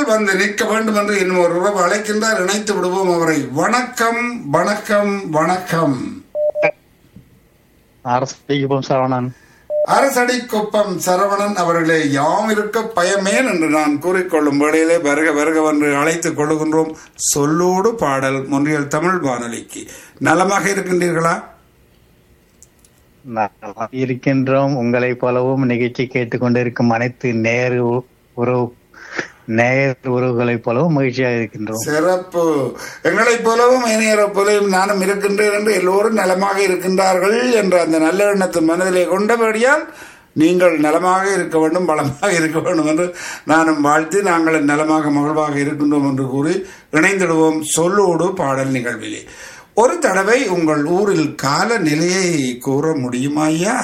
வந்து நிற்க வேண்டும் என்று இன்னும் ஒரு உறவு அழைக்கின்றார் இணைத்து விடுவோம் அவரை வணக்கம் வணக்கம் வணக்கம் அரசு சரவணன் அரசடி குப்பம் சரவணன் அவர்களே யாம் இருக்க பயமேன் என்று நான் கூறிக்கொள்ளும் வேளையிலே வருக வருக என்று அழைத்துக் கொள்கின்றோம் சொல்லோடு பாடல் முன்றியல் தமிழ் வானொலிக்கு நலமாக இருக்கின்றீர்களா நலமாக இருக்கின்றோம் உங்களை போலவும் நிகழ்ச்சி கேட்டுக்கொண்டிருக்கும் அனைத்து நேரு உறவு நேர் உறவுகளைப் போலவும் மகிழ்ச்சியாக இருக்கின்றோம் சிறப்பு எங்களைப் போலவும் இணையரை போலவும் நானும் இருக்கின்றேன் என்று எல்லோரும் நலமாக இருக்கின்றார்கள் என்ற அந்த நல்ல எண்ணத்தை மனதிலே கொண்டபடியால் நீங்கள் நலமாக இருக்க வேண்டும் பலமாக இருக்க வேண்டும் என்று நானும் வாழ்த்தி நாங்கள் நலமாக மகிழ்வாக இருக்கின்றோம் என்று கூறி இணைந்திடுவோம் சொல்லோடு பாடல் நிகழ்விலே ஒரு தடவை உங்கள் ஊரில் கால நிலையை கூற முடியுமா ஐயா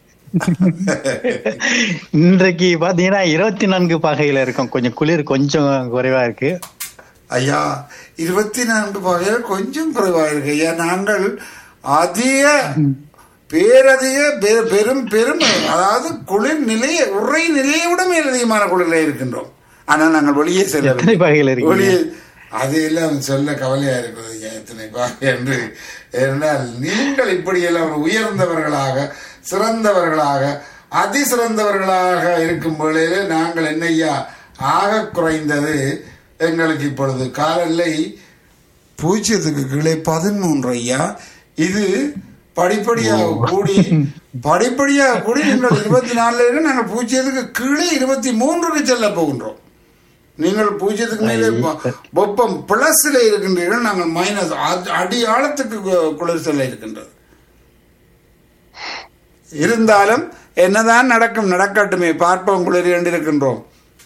இன்றைக்கு பாத்தீங்கன்னா இருபத்தி நான்கு பாகையில இருக்கும் கொஞ்சம் குளிர் கொஞ்சம் குறைவா இருக்கு ஐயா இருபத்தி நான்கு வகையில் கொஞ்சம் குறைவாக இருக்கு ஐயா நாங்கள் அதிக பேரதிக பெ- பெரும் பெரும் அதாவது குளிர் நிலையை உரை நிலையை விட மேல் அதிகமான குளிரில் இருக்கின்றோம் ஆனால் நாங்கள் வெளியே எத்தனை செல்ல பாகையில இருக்கீங்க வெளியே அது எல்லாம் சொல்ல கவலையா இருக்குது ஐயா எத்தனை பாகை என்று என்றால் நீங்கள் இப்படியெல்லாம் உயர்ந்தவர்களாக சிறந்தவர்களாக அதிசிறந்தவர்களாக இருக்கும் வேளையிலே நாங்கள் என்னையா ஆக குறைந்தது எங்களுக்கு இப்பொழுது காலநிலை பூஜ்ஜியத்துக்கு கீழே பதிமூன்று ஐயா இது படிப்படியாக கூடி படிப்படியாக கூடி நீங்கள் இருபத்தி நாலுல இருந்து நாங்கள் பூஜ்ஜியத்துக்கு கீழே இருபத்தி மூன்றுக்கு செல்ல போகின்றோம் நீங்கள் பூஜ்ஜியத்துக்கு மேலே ப- வெப்பம் பிளஸ்ல இருக்கின்றீர்கள் நாங்கள் மைனஸ் அடி ஆழத்துக்கு கு- குளிர் செல்ல இருக்கின்றது இருந்தாலும் என்னதான் நடக்கும் நடக்கட்டுமே பார்ப்போம் குளிர் இருக்கின்றோம்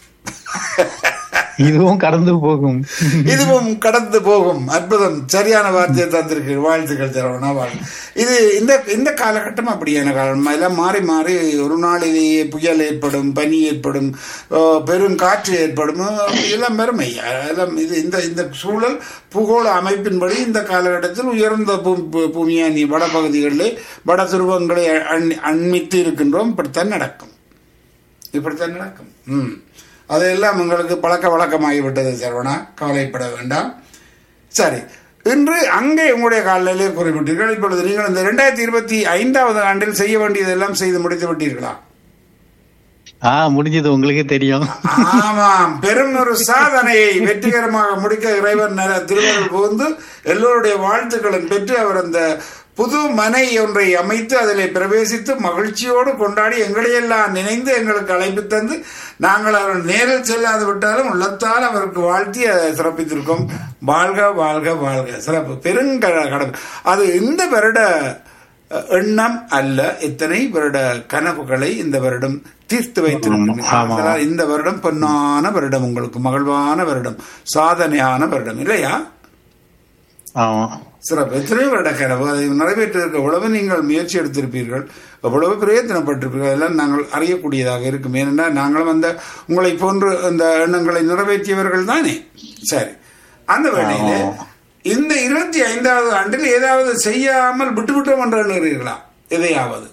இதுவும் கடந்து போகும் இதுவும் கடந்து போகும் அற்புதம் சரியான வார்த்தையை தந்திருக்கு வாழ்த்துக்கள் தரவனா வாழ் இது இந்த இந்த காலகட்டம் அப்படியான காலம் எல்லாம் மாறி மாறி ஒரு நாளிலேயே புயல் ஏற்படும் பனி ஏற்படும் அஹ், பெரும் காற்று ஏற்படும் அஹ், எல்லாம் பெருமை எல்லாம் இது இந்த இந்த சூழல் பூகோள அமைப்பின்படி இந்த காலகட்டத்தில் உயர்ந்த பூ- பூ- பூமியானி வடபகுதிகளிலே வட துருவங்களை அண்- அண்மித்து இருக்கின்றோம் இப்படித்தான் நடக்கும் இப்படித்தான் நடக்கும் ம் அதையெல்லாம் உங்களுக்கு பழக்க வழக்கமாகிவிட்டது சரவணா கவலைப்பட வேண்டாம் சரி இன்று அங்கே உங்களுடைய காலநிலையை குறிப்பிட்டீர்கள் இப்பொழுது நீங்கள் இந்த இரண்டாயிரத்தி இருபத்தி ஐந்தாவது ஆண்டில் செய்ய வேண்டியதெல்லாம் செய்து முடித்து விட்டீர்களா ஆஹ் முடிஞ்சது உங்களுக்கே தெரியும் ஆமாம் பெரும் ஒரு சாதனையை வெற்றிகரமாக முடிக்க இறைவன் நர- திருவருள் புகுந்து எல்லோருடைய வாழ்த்துக்களும் பெற்று அவர் அந்த புது மனை ஒன்றை அமைத்து அதிலே பிரவேசித்து மகிழ்ச்சியோடு கொண்டாடி எங்களையெல்லாம் நினைந்து எங்களுக்கு அழைப்பு தந்து நாங்கள் அவர் நேரில் செல்லாது விட்டாலும் உள்ளத்தால் அவருக்கு வாழ்த்தி அதை சிறப்பித்திருக்கோம் வாழ்க வாழ்க வாழ்க சிறப்பு பெருங்கட கடமை அது இந்த வருட எண்ணம் அல்ல இத்தனை வருட கனவுகளை இந்த வருடம் தீர்த்து வைத்திருக்கிறோம் ஆமா. அதனால் இந்த வருடம் பொன்னான வருடம் உங்களுக்கு மகிழ்வான வருடம் சாதனையான வருடம் இல்லையா ஆமா சிறப்பு எத்தனை வருட கனவு அதை நிறைவேற்றுவதற்கு எவ்வளவு நீங்கள் முயற்சி எடுத்திருப்பீர்கள் எவ்வளவு பிரயத்தனப்பட்டிருப்பீர்கள் அதெல்லாம் நாங்கள் அறியக்கூடியதாக இருக்கும் ஏனென்றால் நாங்களும் அந்த உங்களை போன்று அந்த எண்ணங்களை நிறைவேற்றியவர்கள் தானே சரி அந்த வேளையிலே இந்த இருபத்தி ஐந்தாவது ஆண்டில் ஏதாவது செய்யாமல் விட்டுவிட்டோம் என்று எண்ணுகிறீர்களா எதையாவது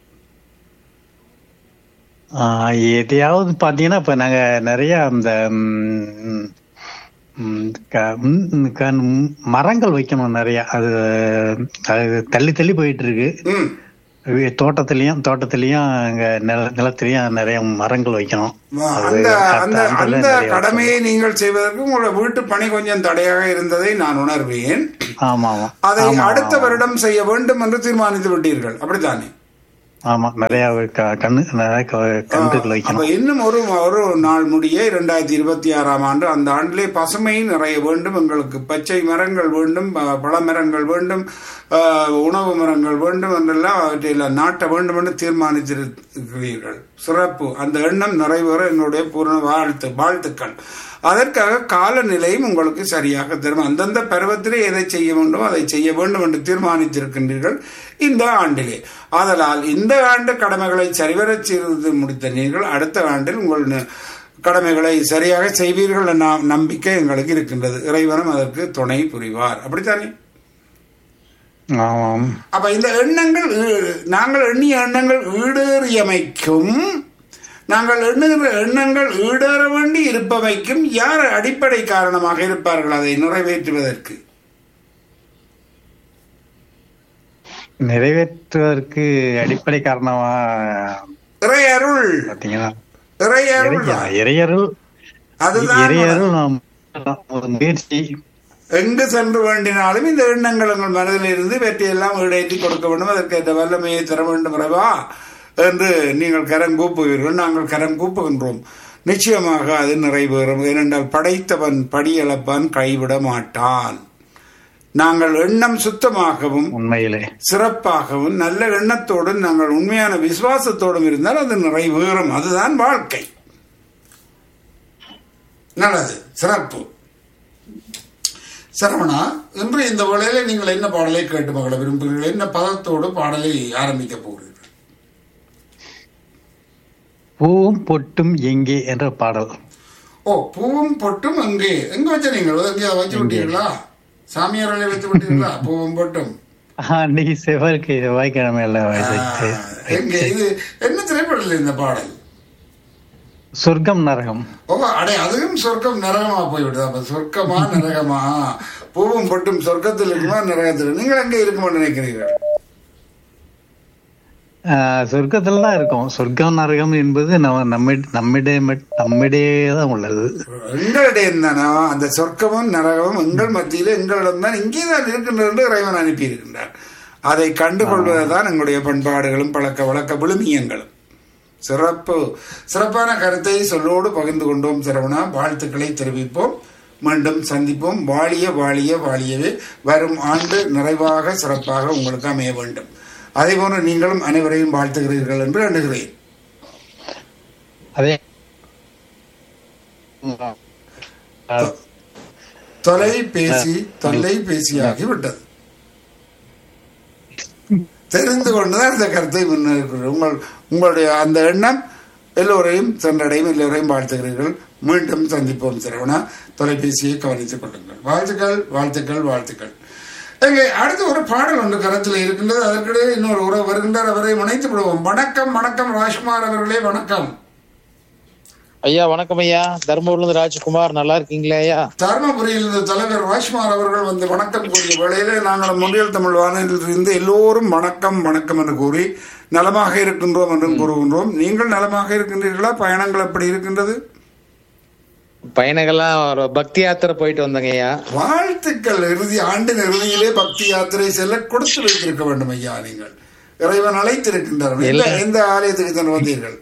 ஆஹ் எதையாவது பாத்தீங்கன்னா இப்ப நாங்க நிறைய அந்த ம், ம், க- ம், க- ம், மரங்கள் வைக்கணும் நிறைய அது அது தள்ளி தள்ளி போயிட்டு இருக்கு ம் வி- தோட்டத்திலயும் தோட்டத்திலயும் அங்க நில நிலத்திலயும் நிறைய மரங்கள் வைக்கணும் அது அந்த அந்த அந்த அந்த நிறைய கடமையை நீங்கள் செய்வதற்கு உங்களோட வீட்டு பணி கொஞ்சம் தடையாக இருந்ததை நான் உணர்வேன் ஆமா ஆமா அதை ஆமா, அடுத்த ஆமா. வருடம் செய்ய வேண்டும் என்று தீர்மானித்து விட்டீர்கள் அப்படித்தானே ஆமா நிறைய க- கண்ணு நிறைய க- கன்றுகள் அப்ப வைக்கணும் இன்னும் ஒரு ஒரு நாள் முடிய இரண்டாயிரத்தி இருபத்தி ஆறாம் ஆண்டு அந்த ஆண்டிலே பசுமை நிறைய வேண்டும் எங்களுக்கு பச்சை மரங்கள் வேண்டும் ப- பழ மரங்கள் வேண்டும் ஆஹ், உணவு மரங்கள் வேண்டும் என்றெல்லாம் அவற்றையெல்லாம் நாட்ட வேண்டும் என்று தீர்மானித்திருக்கிறீர்கள் சிறப்பு அந்த எண்ணம் நிறைவேற எங்களுடைய பூர்ண வாழ்த்து வாழ்த்துக்கள் அதற்காக காலநிலையும் உங்களுக்கு சரியாக தரும் அந்தந்த பருவத்திலே எதை செய்ய வேண்டும் அதை செய்ய வேண்டும் என்று தீர்மானித்திருக்கின்றீர்கள் இந்த ஆண்டிலே ஆதலால் இந்த ஆண்டு கடமைகளை சரிவரச் செய்து முடித்த நீங்கள் அடுத்த ஆண்டில் உங்கள் ந- கடமைகளை சரியாக செய்வீர்கள் என்ற நம்பிக்கை எங்களுக்கு இருக்கின்றது இறைவனும் அதற்கு துணை புரிவார் அப்படித்தானே ஆமாம் அப்ப இந்த எண்ணங்கள் ஈ- நாங்கள் எண்ணிய எண்ணங்கள் ஈடேறியமைக்கும் நாங்கள் எண்ணுகிற எண்ணங்கள் ஈடேற வேண்டி இருப்பவைக்கும் யார் அடிப்படை காரணமாக இருப்பார்கள் அதை நிறைவேற்றுவதற்கு நிறைவேற்றுவதற்கு அடிப்படை காரணமா இறையருள் பாத்தீங்கன்னா இறையருள் இறை- இறையருள் அதுதான் இறையருள் நாம் ஒரு முயற்சி எங்கு சென்று வேண்டினாலும் இந்த எண்ணங்கள் உங்கள் மனதில் இருந்து வெற்றியெல்லாம் ஈடேற்றி கொடுக்க வேண்டும் அதற்கு இந்த வல்லமையை தர வேண்டும் இறைவா என்று நீங்கள் கரம் கூப்புவீர்கள் நாங்கள் கரம் கூப்புகின்றோம் நிச்சயமாக அது நிறைவேறும் ஏனென்றால் படைத்தவன் படியளப்பான் கைவிட மாட்டான் நாங்கள் எண்ணம் சுத்தமாகவும் உண்மையிலே சிறப்பாகவும் நல்ல எண்ணத்தோடும் நாங்கள் உண்மையான விசுவாசத்தோடும் இருந்தால் அது நிறைவேறும் அதுதான் வாழ்க்கை நல்லது சிறப்பு சரவணா இன்று இந்த வேளையில நீங்கள் என்ன பாடலை கேட்டு மகள விரும்புகிறீர்கள் என்ன பதத்தோடு பாடலை ஆரம்பிக்க போகிறீர்கள் பூவும் பொட்டும் எங்கே என்ற பாடல் ஓ பூவும் பொட்டும் அங்கே எங்க வச்ச நீங்கள் எங்கே வச்சு விட்டீர்களா சாமியார்களை வைத்து விட்டீர்களா பூவும் பொட்டும் ஆஹ், அன்னைக்கு செவ்வாய்க்கு செவ்வாய்க்கிழமை எல்லாம் வைத்து எங்க இது என்ன திரைப்படத்தில் இந்த பாடல் சொர்க்கம் நரகம் ஓ அடே அதுவும் சொர்க்கம் நரகமா போய்விடுது அப்ப சொர்க்கமா நரகமா பூவும் பொட்டும் சொர்க்கத்தில் இருக்குமா நரகத்தில் நீங்கள் எங்க இருக்குமா நினைக்கிறீர்கள் ஆஹ், சொர்க்கத்துல தான் இருக்கும் சொர்க்கம் நரகம் என்பது நம்ம நம்மி நம்மிடையே மட்- நம்மிடையே தான் உள்ளது எங்களிடம் தானே அந்த சொர்க்கமும் நரகமும் எங்கள் மத்தியில எங்களிடம் தான் இங்கே தான் இருக்கின்றது என்று இறைவன் அனுப்பி இருக்கின்றார் அதை கண்டுகொள்வதுதான் எங்களுடைய பண்பாடுகளும் பழக்க வழக்க விழுமியங்களும் சிறப்பு சிறப்பான கருத்தை சொல்லோடு பகிர்ந்து கொண்டோம் சரவணா வாழ்த்துக்களை தெரிவிப்போம் மீண்டும் சந்திப்போம் வாழிய வாழிய வாழியவே வரும் ஆண்டு நிறைவாக சிறப்பாக உங்களுக்கு அமைய வேண்டும் அதே போன்று நீங்களும் அனைவரையும் வாழ்த்துகிறீர்கள் என்று எண்ணுகிறேன் அதே தொலைபேசி தொல்லைபேசியாகி விட்டது தெரிந்து கொண்டுதான் இந்த கருத்தை முன்னெடுக்கிறோம் உங்கள் உங்களுடைய அந்த எண்ணம் எல்லோரையும் சென்றடையும் எல்லோரையும் வாழ்த்துகிறீர்கள் மீண்டும் சந்திப்போம் சரவணா தொலைபேசியை கவனித்துக் கொள்ளுங்கள் வாழ்த்துக்கள் வாழ்த்துக்கள் வாழ்த்துக்கள் எங்கே அடுத்து ஒரு பாடல் ஒன்று கருத்தில் இருக்கின்றது அதற்கிடையே இன்னொரு உறவு வருகின்றார் அவரை இணைத்து விடுவோம் வணக்கம் வணக்கம் ராஜ்குமார் அவர்களே வணக்கம் ஐயா வணக்கம் ஐயா தர்மபுரில இருந்து ராஜ்குமார் நல்லா இருக்கீங்களா ஐயா தருமபுரியில் இருந்த தலைவர் ராஜ்குமார் அவர்கள் வந்து வணக்கம் கூறிய வேளையிலே நாங்கள் முன்னில் தமிழ் வானொலியில் இருந்து எல்லோரும் வணக்கம் வணக்கம் என்று கூறி நலமாக இருக்கின்றோம் என்றும் கூறுகின்றோம் நீங்கள் நலமாக இருக்கின்றீர்களா பயணங்கள் எப்படி இருக்கின்றது பையனுக்கெல்லாம் ஒரு பக்தி யாத்திரை போயிட்டு வந்தேங்க ஐயா வாழ்த்துக்கள் இறுதி ஆண்டின் இறுதியிலே பக்தி யாத்திரை செல்ல கொடுத்து வைத்திருக்க வேண்டும் ஐயா நீங்கள் இறைவன் அழைத்திருக்கின்றார் எந்த எந்த ஆலயத்துக்கு தான் வந்தீர்கள்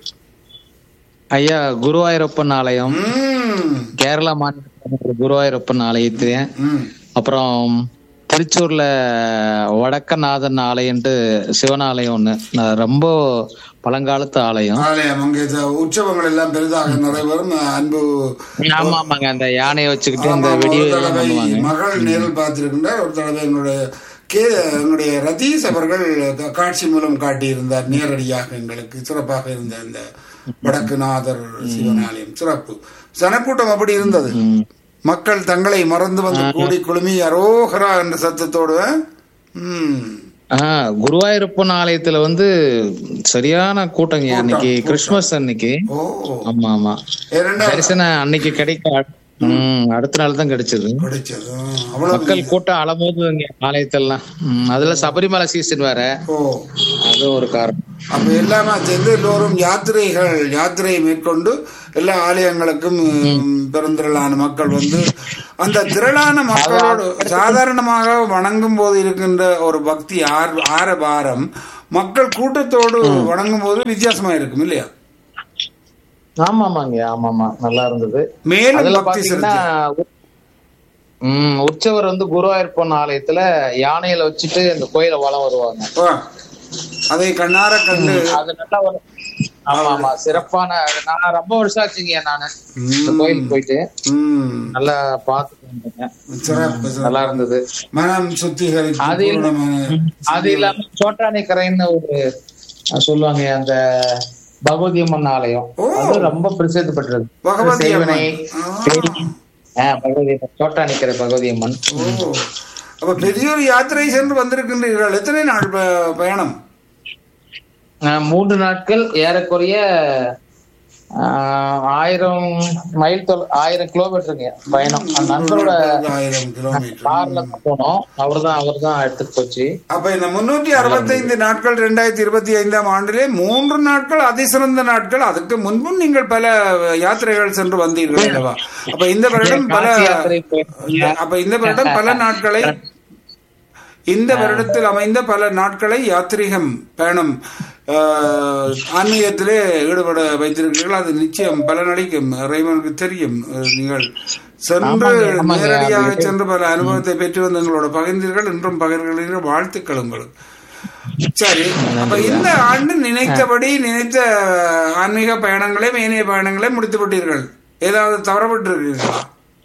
ஐயா குருவாயூரப்பன் ஆலயம் ம், கேரளா மாநில குருவாயூரப்பன் ஆலயத்து ம். அப்புறம் திருச்சூர்ல வடக்கநாதன் ஆலயம்ட்டு சிவன் ஆலயம் ஒண்ணு நான் ரொம்ப பழங்காலத்து ஆலயம் ஆலயம் அங்கே இந்த உற்சவங்கள் எல்லாம் பெரிதாக நிறைவேறும் அன்பு ஆமா ஆமாங்க அந்த யானையை வச்சுக்கிட்டு இந்த ஆமாம், வெடி ஒரு எல்லாம் தடவை பண்ணுவாங்க மகள் நேரில் பார்த்திருக்கின்றார் ஒரு தடவை எங்களுடைய கே எங்களுடைய ரதீஷ் அவர்கள் கா- காட்சி மூலம் காட்டியிருந்தார் நேரடியாக எங்களுக்கு சிறப்பாக இருந்த இந்த வடக்குநாதர் சிவனாலயம் சிறப்பு சனக்கூட்டம் அப்படி இருந்தது மக்கள் தங்களை மறந்து வந்து கூடி குழுமி அரோகரா என்ற சத்தத்தோடு ம் ஆஹ் குருவாயூரப்பன் ஆலயத்துல வந்து சரியான கூட்டங்க அன்னைக்கு கிறிஸ்துமஸ் அன்னைக்கு ஓ ஆமா ஆமா இரண்டா தரிசனம் அன்னைக்கு கிடைக்க ம், அடுத்த நாள் தான் கிடைச்சது கிடைச்சது அவ்வளவு மக்கள் கூட்டம் அலமோது இங்க ஆலயத்தெல்லாம் ம், அதுல சபரிமலை சீசன் வேற ஓ அது ஒரு காரணம் அப்ப எல்லாமே சேர்ந்து எல்லோரும் யாத்திரைகள் யாத்திரையை மேற்கொண்டு எல்லா ஆலயங்களுக்கும் ம், பெருந்திரளான மக்கள் வந்து அந்த திரளான மக்களோடு சாதாரணமாக வணங்கும் போது இருக்கின்ற ஒரு பக்தி ஆர் ஆரபாரம் மக்கள் கூட்டத்தோடு வணங்கும் போது வித்தியாசமா இருக்கும் இல்லையா ஆமா ஆமாங்க ஆமா ஆமா நல்லா இருந்தது மேலும் அதுல பக்தி பாத்தீங்கன்னா செலுத்து ம், உற்சவர் வந்து குருவாயூர்ப்பன் ஆலயத்துல யானையில வச்சுட்டு அந்த கோயில வலம் வருவாங்க ஓ, அதை கண்ணார கண்டு அது நல்லா ஒரு ஆமா ஆமா சிறப்பான நான் ரொம்ப வருஷம் ஆச்சுங்க நானு இந்த கோயிலுக்கு போயிட்டு ம், நல்லா பார்த்துட்டு வந்தேங்க சிறப்பு சிறப்பு. நல்லா இருந்தது மனம் சுத்திகரித்து அது இல்ல- பூரணமான அது இல்லாம சோட்டானி கரைன்னு ஒரு அஹ், சொல்லுவாங்க அந்த பகவதி அம்மன் ஆலயம் ஓ. அது ரொம்ப பிரசித்தி பெற்றது பகவதி சேவனை அம்மன். ஆ. ஆஹ், பகவதி அம்மன் சோட்டானி கரை பகவதி அம்மன் ஓ அப்ப பெரிய ஒரு யாத்திரை சென்று வந்திருக்கின்றீர்கள் எத்தனை நாள் ப- பயணம் ஆஹ், மூன்று நாட்கள் ஏறக்குறைய ஆஹ் ஆயிரம் மைல் தொலை ஆயிரம் கிலோமீட்டருங்க பயணம் அந்த நண்பரோட ஆயிரம் கிலோமீட்டர் கார்ல தான் போனோம் அவர்தான் அவர்தான் எடுத்துட்டு போச்சு அப்ப இந்த முன்னூற்றி அறுபத்தைந்து நாட்கள் இரண்டாயிரத்தி இருபத்தி ஐந்தாம் ஆண்டிலே மூன்று நாட்கள் அதிசிறந்த நாட்கள் அதுக்கு முன்பும் நீங்கள் பல யாத்திரைகள் சென்று வந்தீர்கள் அல்லவா அப்ப இந்த வருடம் பல காசி யாத்திரை போயிருக்கீங்க. அப்ப இந்த வருடம் பல நாட்களை இந்த வருடத்தில் அமைந்த பல நாட்களை யாத்ரீகம் பயணம் ஆஹ், ஆன்மீகத்திலே ஈடுபட வைத்திருக்கிறீர்கள் அது நிச்சயம் பலனளிக்கும் இறைவனுக்கு தெரியும் அஹ், நீங்கள் சென்று ஆமாங்க, ஆமாங்க. நேரடியாக அது- சென்று பல அனுபவத்தை பெற்று வந்து எங்களோட பகிர்ந்தீர்கள் இன்றும் பகிர்கிறீர்கள் வாழ்த்துக்கள் உங்களுக்கு சரி அப்ப இந்த ஆண்டு நினைத்தபடி நினைத்த ஆன்மீக பயணங்களே மேனிய பயணங்களே முடித்து விட்டீர்கள் ஏதாவது தவறப்பட்டு இருக்கீங்களா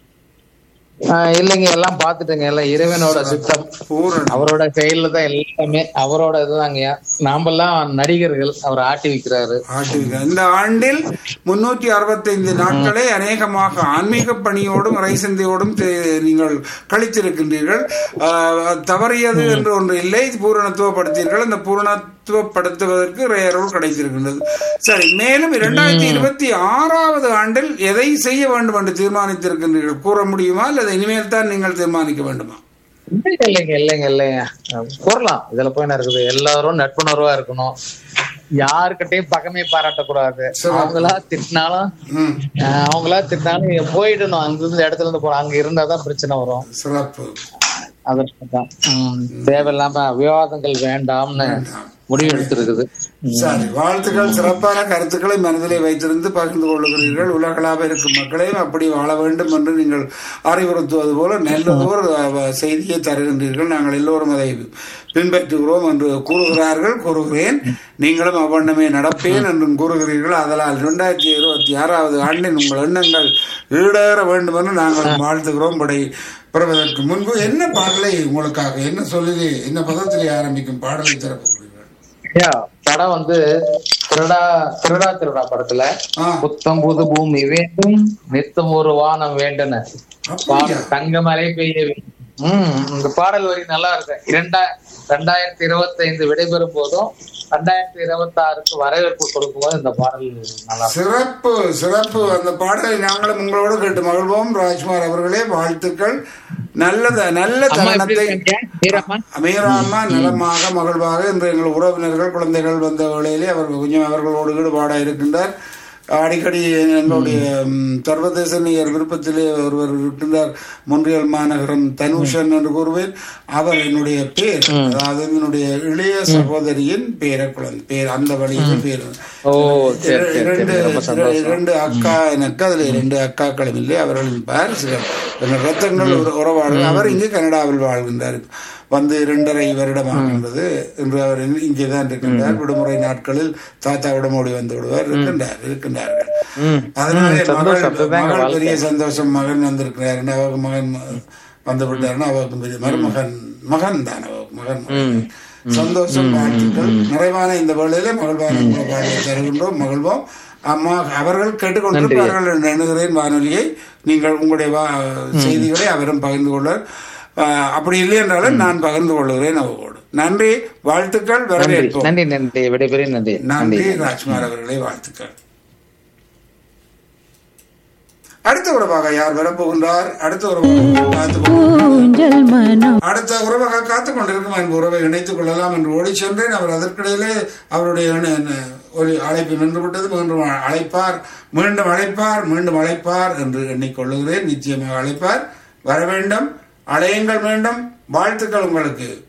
ஆஹ் இல்லைங்க எல்லாம் பாத்துட்டேங்க எல்லாம் இறைவனோட சித்தம் பூரணம் அவரோட செயல்ல தான் எல்லாமே அவரோட இதுதாங்கய்யா நாமெல்லாம் நடிகர்கள் அவர் ஆட்டி வைக்கிறாரு ஆட்டுவீர்கள். இந்த ஆண்டில் முன்னூற்றி அறுபத்தைந்து நாட்களை அநேகமாக ஆன்மீக பணியோடும் இறைசந்தையோடும் தே- நீங்கள் கழித்திருக்கின்றீர்கள் ஆஹ், தவறியது என்று ஒன்று இல்லை பூரணத்துவப்படுத்தீர்கள் அந்த பூரணத்துவப்படுத்துவதற்கு இறையருள் கிடைத்திருக்கின்றது சரி மேலும் இரண்டாயிரத்தி இருபத்தி ஆறாவது ஆண்டில் எதை செய்ய வேண்டும் என்று தீர்மானித்திருக்கின்றீர்கள் கூற முடியுமா அல்லது இனிமேல் தான் நீங்கள் தீர்மானிக்க வேண்டுமா இல்லைங்க இல்லைங்க இல்லைங்க இல்லைங்க கூறலாம் இதுல போய் என்ன இருக்குது எல்லாரும் நட்புணர்வா இருக்கணும் யாருக்கிட்டையும் பகமை பாராட்டக்கூடாது அவங்களா திட்டினாலும் ம் ஆஹ் அவங்களா திட்டினாலும் நீங்க போயிடணும் அங்க இருந்து இடத்துல இருந்து போறோம் அங்க இருந்தாதான் பிரச்சனை வரும் சிறப்பு அதற்குதான் உம் தேவையில்லாம விவாதங்கள் வேண்டாம்னு முடிவு எடுத்திருக்குது சரி வாழ்த்துக்கள் சிறப்பான கருத்துக்களை மனதிலே வைத்திருந்து பகிர்ந்து கொள்ளுகிறீர்கள் உலகளாக இருக்கும் மக்களையும் அப்படி வாழ வேண்டும் என்று நீங்கள் அறிவுறுத்துவது போல நல்லதோர் அஹ், செய்தியை தருகின்றீர்கள் நாங்கள் எல்லோரும் அதை பின்பற்றுகிறோம் என்று கூறுகிறார்கள் கூறுகிறேன் நீங்களும் அவ்வண்ணமே நடப்பேன் என்றும் கூறுகிறீர்கள் அதனால் இரண்டாயிரத்தி இருபத்தி ஆறாவது ஆண்டின் உங்கள் எண்ணங்கள் ஈடேற வேண்டும் என்று நாங்கள் வாழ்த்துகிறோம் படை பெறுவதற்கு முன்பு என்ன பாடலை உங்களுக்காக என்ன சொல்லி என்ன பதத்திலே ஆரம்பிக்கும் பாடலை தரப்போகிறீர்கள் ஐயா, படம் வந்து திருடா திருடா திருடா படத்துல ஆ புத்தம் புது பூமி வேண்டும் நித்தம் ஒரு வானம் வேண்டுன அப்படியா தங்க மழை பெய்ய வேண்டும். உம் இந்த பாடல் வரி நல்லா இருக்கு இரண்டா ரெண்டாயிரத்தி இருபத்தி ஐந்து விடைபெறும் போதும் ரெண்டாயிரத்தி இருபத்தி ஆறுக்கு வரவேற்பு கொடுக்கும் போது இந்த பாடல் நல்லா இருக்கு. சிறப்பு சிறப்பு அந்த பாடலை நாங்களும் உங்களோடு கேட்டு மகிழ்வோம் ராஜ்குமார் அவர்களே வாழ்த்துக்கள் நல்லத நல்ல அம்மா எப்படி தருணத்தை இருக்கீங்க வீரம்மா அமீராமா நலமாக மகிழ்வாக இன்று எங்கள் உறவினர்கள் குழந்தைகள் வந்த வேளையிலே அவர் கொஞ்சம் அவர்களோடு ஈடுபாடாக இருக்கின்றார் அடிக்கடி எங்களுடைய ம், சர்வதேச நேயர் விருப்பத்திலே ஒருவர் இருக்கின்றார் மொன்றியல் மாநகரம் தனுஷன் என்று கூறுவேன் அவர் என்னுடைய பேர் அதாவது என்னுடைய இளைய சகோதரியின் பேர குழந்தை பேர் அந்த வழியில் பேர் ஓ சரி சரி இரண்டு சரி ரொம்ப சந்தோஷம் இரண்டு அக்கா எனக்கு அதுல இரண்டு அக்காக்களும் இல்லை அவர்களின் பாரிசுகள் எங்கள் ரத்தங்கள் ஒரு உறவாடு அவர் இங்கு கனடாவில் வாழ்கின்றார் வந்து இரண்டரை வருடம் ஆகின்றது இன்று அவர் இங்க- இங்கேதான் இருக்கின்றார் விடுமுறை நாட்களில் தாத்தாவிடம் ஓடி வந்து விடுவார் இருக்கின்றார் இருக்கின்றார்கள் ம். அதனாலே ம், சந்தோஷம். மகள் அதுதாங்க மகள் வாழ்க்கை. பெரிய சந்தோஷம் மகன் வந்திருக்கிறார் அவருக்கு மகன் வந்து விட்டாருன்னா அவருக்கு பெரிய மருமகன் மகன் தான் அவருக்கு மகன் ம். சந்தோஷம் வாழ்த்துக்கள் நிறைவான இந்த வேளையில மகிழ்வான உங்கள் பாடலை தருகின்றோம் மகிழ்வோம் அம்மா அவர்கள் கேட்டுக்கொண்டிருப்பார்கள் என்று எண்ணுகிறேன் வானொலியை நீங்கள் உங்களுடைய வா- செய்திகளை அவரும் பகிர்ந்து கொள்ள ஆஹ், அப்படி இல்லை என்றாலும் நான் பகிர்ந்து கொள்கிறேன் அவரோடு நன்றி வாழ்த்துக்கள் நன்றி வரவேற்போம் நன்றி நன்றி விடைபெறும் நன்றி நன்றி நன்றி ராஜ்குமார் அவர்களே வாழ்த்துக்கள் அடுத்த உறவாக யார் வரப்போகின்றார் அடுத்த உறவாக காத்துக் கொண்டிருக்கிறார். ஊஞ்சல் மனம் அடுத்த உறவாக காத்துக் கொண்டிருக்கும் அன்பு உறவை இணைத்துக் கொள்ளலாம் என்று ஓடி சென்றேன் அவர் அதற்கிடையிலே அவருடைய இணை- இணை- ஒரு அழைப்பு நின்று விட்டது மீண்டும் அழைப்பார் மீண்டும் அழைப்பார் மீண்டும் அழைப்பார் என்று எண்ணிக்கொள்ளுகிறேன் நிச்சயமாக அழைப்பார் வர வேண்டும் அழையுங்கள் வேண்டும் வாழ்த்துக்கள் உங்களுக்கு